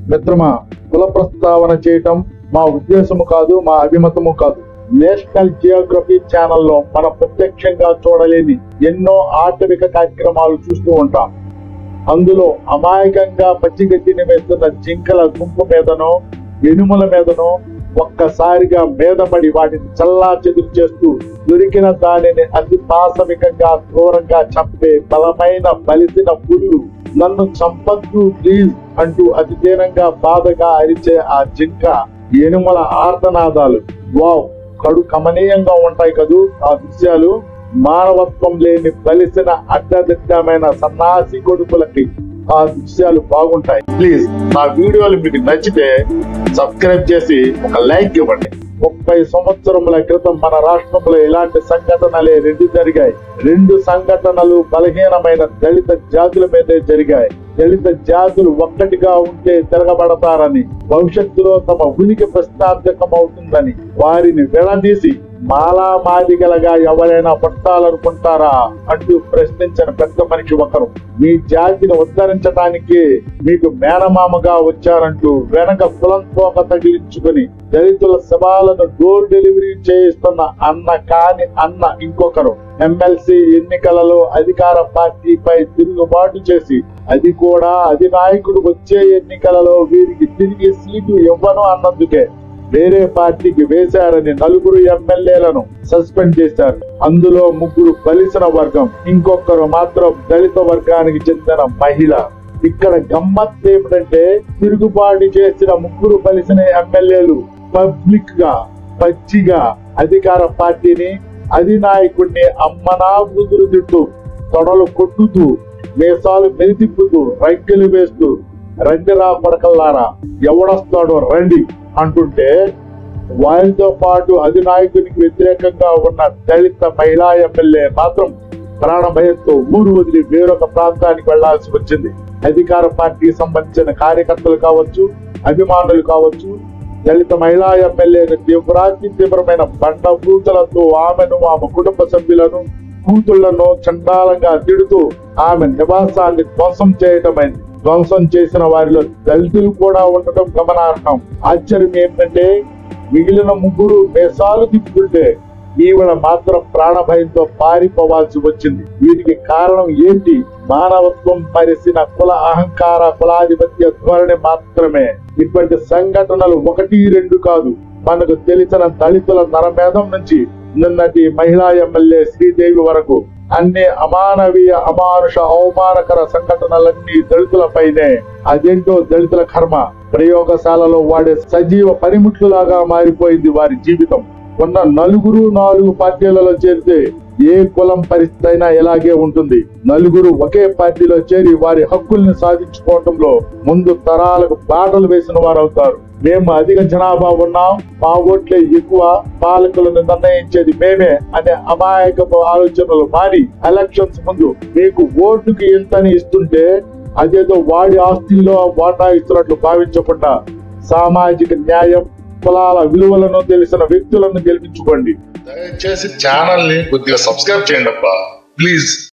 మిత్రమా కుల ప్రస్తావన చేయటం మా ఉద్దేశము కాదు మా అభిమతము కాదు నేషనల్ జియోగ్రఫీ ఛానల్లో మనం ప్రత్యక్షంగా చూడలేని ఎన్నో ఆటవిక కార్యక్రమాలు చూస్తూ ఉంటాం అందులో అమాయకంగా పచ్చిగడ్డిని వేస్తున్న జింకల గుంపు మీదనో ఎనుముల మీదనో ఒక్కసారిగా మీదపడి వాటిని చల్లా చెదురు చేస్తూ దొరికిన దానిని అతి పాశవికంగా క్రూరంగా చంపే బలమైన బలిసిన పులులు నన్ను చంపద్దు ప్లీజ్ అంటూ అతి దీనంగా బాధగా అరిచే ఆ జింక ఎనుమల ఆర్తనాదాలు వావ్ కడు కమనీయంగా ఉంటాయి కదూ ఆ దృశ్యాలు మానవత్వం లేని బలిసిన అడ్డదిడ్డమైన సన్నాసి కొడుకులకి ఆ దృశ్యాలు బాగుంటాయి ప్లీజ్ నా వీడియోలు మీకు నచ్చితే సబ్స్క్రైబ్ చేసి ఒక లైక్ ఇవ్వండి ముప్పై సంవత్సరముల క్రితం మన రాష్ట్రంలో ఇలాంటి సంఘటనలే రెండు జరిగాయి రెండు సంఘటనలు బలహీనమైన దళిత జాతుల మీదే జరిగాయి దళిత జాతులు ఒక్కటిగా ఉంటే తిరగబడతారని భవిష్యత్తులో తమ ఉనికి ప్రశ్నార్థకం అవుతుందని వారిని విడదీసి మాలా మాదిగలగా ఎవరైనా పుట్టాలనుకుంటారా అంటూ ప్రశ్నించిన పెద్ద మనిషి ఒకరు మీ జాతిని ఉద్ధరించడానికి మీకు మేనమామగా వచ్చారంటూ వెనక కులం తోక తగిలించుకుని దళితుల శవాలను డోర్ డెలివరీ చేయిస్తున్న అన్న కాని అన్న ఇంకొకరు ఎమ్మెల్సీ ఎన్నికలలో అధికార పార్టీపై తిరుగుబాటు చేసి అది కూడా అధినాయకుడు వచ్చే ఎన్నికలలో వీరికి తిరిగి సీటు ఇవ్వను అన్నందుకే వేరే పార్టీకి వేశారని నలుగురు ఎమ్మెల్యేలను సస్పెండ్ చేశారు అందులో ముగ్గురు బలిసిన వర్గం ఇంకొకరు మాత్రం దళిత వర్గానికి చెందిన మహిళ ఇక్కడ గమ్మత్ ఏమిటంటే తిరుగుబాటు చేసిన ముగ్గురు బలిసిన ఎమ్మెల్యేలు పబ్లిక్ గా పచ్చిగా అధికార పార్టీని అధినాయకుడిని అమ్మనా బుదురు తిట్టు తొడలు కొట్టుతూ మేసాలు మెలితిప్పుతూ రంకెలు వేస్తూ రండిరా పడకల్లారా ఎవడొస్తాడో రండి అంటుంటే వారితో పాటు అధినాయకునికి వ్యతిరేకంగా ఉన్న దళిత మహిళా ఎమ్మెల్యే మాత్రం ప్రాణ భయంతో ఊరు వదిలి వేరొక ప్రాంతానికి వెళ్లాల్సి వచ్చింది అధికార పార్టీకి సంబంధించిన కార్యకర్తలు కావచ్చు అభిమానులు కావచ్చు దళిత మహిళా ఎమ్మెల్యేను తీవ్రాతి తీవ్రమైన బండ బూతులతో ఆమెను ఆమె కుటుంబ సభ్యులను కూతుళ్లను చండాలంగా తిడుతూ ఆమె నివాసాన్ని ధ్వంసం చేయటమైంది ధ్వంసం చేసిన వారిలో దళితులు కూడా ఉండటం గమనార్హం ఆశ్చర్యం ఏంటంటే మిగిలిన ముగ్గురు మేసాలు తిప్పుతుంటే ఈవిడ మాత్రం ప్రాణభయంతో పారిపోవాల్సి వచ్చింది వీటికి కారణం ఏంటి మానవత్వం పరిసిన కుల అహంకార కులాధిపత్య ధోరణి మాత్రమే ఇటువంటి సంఘటనలు ఒకటి రెండు కాదు మనకు తెలిసిన దళితుల నరమేధం నుంచి నిన్నటి మహిళా ఎమ్మెల్యే శ్రీదేవి వరకు అన్ని అమానవీయ అమానుష అవమానకర సంఘటనలన్నీ దళితులపైనే అదేంటో దళితుల కర్మ ప్రయోగశాలలో వాడే సజీవ పనిముట్లులాగా మారిపోయింది వారి జీవితం ఉన్న నలుగురు నాలుగు పార్టీలలో చేరితే ఏ కులం పరిస్థితి అయినా ఇలాగే ఉంటుంది నలుగురు ఒకే పార్టీలో చేరి వారి హక్కుల్ని సాధించుకోవటంలో ముందు తరాలకు బాటలు వేసిన వారు అవుతారు మేము అధిక జనాభా ఉన్నాం మా ఓట్లే ఎక్కువ పాలకులను నిర్ణయించేది మేమే అనే అమాయకపు ఆలోచనలు మారి ఎలక్షన్స్ ముందు మీకు ఓటుకి ఎంతని ఇస్తుంటే అదేదో వాడి ఆస్తిలో వాటా ఇస్తున్నట్లు భావించకుండా సామాజిక న్యాయం కులాల విలువలను తెలిసిన వ్యక్తులను గెలిపించుకోండి దయచేసి ఛానల్ ని కొద్దిగా సబ్స్క్రైబ్ చేయండి అబ్బా ప్లీజ్